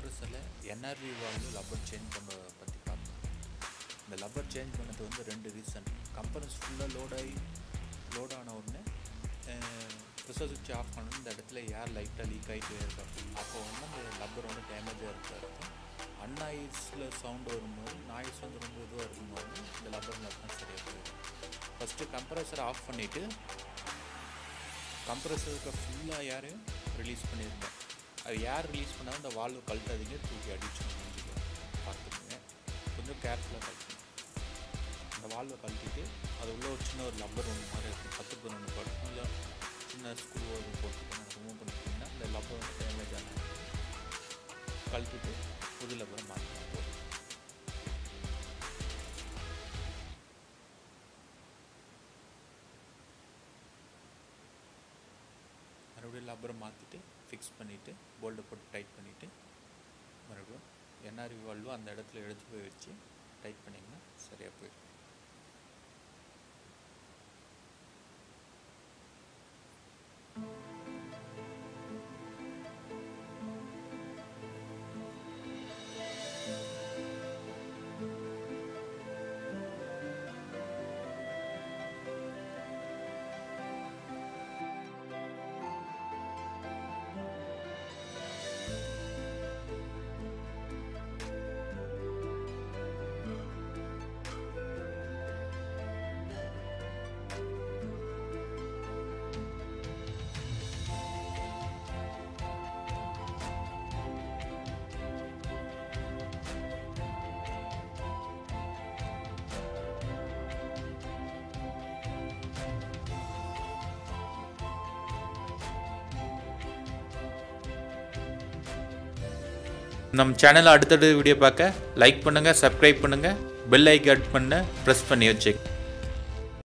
கம்ப்ரஸரில் NRV valve rubber change பண்ண பற்றி பார்த்தோம் இந்த லப்பர் சேஞ்ச் பண்ணது வந்து ரெண்டு ரீசன் கம்ப்ரஸ் ஃபுல்லாக லோட் ஆகி லோட் ஆன உடனே ப்ரெஷர் சுவிட்ச் ஆஃப் பண்ணணும் இந்த இடத்துல ஏர் லைட்டாக லீக் ஆகிட்டே இருக்கும் அப்போ வந்து அந்த லப்பர் வந்து டேமேஜாக இருக்க இருக்கும் அன்நாய்ஸில் சவுண்டு வரும்போது நாய்ஸ் வந்து ரொம்ப இதுவாக இருக்கும்போது இந்த லப்பர் மட்டும் சரியாக போயிடும் ஃபஸ்ட்டு கம்ப்ரஸர் ஆஃப் பண்ணிவிட்டு கம்ப்ரஸருக்கு ஃபுல்லாக ஏரையும் ரிலீஸ் பண்ணியிருந்தேன் அது ஏர் ரிலீஸ் பண்ணால் அந்த வால்வு கழட்டாதீங்க தூக்கி அடிச்சு முடிஞ்சுக்க பார்த்துக்குங்க கொஞ்சம் கேர்ஃபுல்லாக கழட்டணும் அந்த வால்வை கழட்டிட்டு அது உள்ள ஒரு சின்ன ஒரு லப்பர் ஒன்று மாதிரி இருக்கும் பத்து பேர் ஒன்று போடணும் இல்லை சின்ன ஸ்க்ரூ ஒன்று போட்டுக்கணும் ரிமூவ் பண்ணிட்டீங்கன்னா அந்த லப்பர் வந்து டேமேஜ் ஆகும் கழட்டிட்டு புது லப்பரை மாற்றணும் போதும் மறுபடியும் லப்பரை மாற்றிட்டு ஃபிக்ஸ் பண்ணிவிட்டு போல்டை போட்டு டைட் பண்ணிவிட்டு மறுபடியும் என்ஆர்வி வால்வு அந்த இடத்துல எடுத்து போய் வச்சு டைட் பண்ணிங்கன்னா சரியாக போயிடும் நம்ம சேனலை அடுத்தடுத்த வீடியோ பார்க்க லைக் பண்ணுங்கள் சப்ஸ்கிரைப் பண்ணுங்கள் பெல் ஐக்கான் பண்ண ப்ரெஸ் பண்ணி வச்சுக்க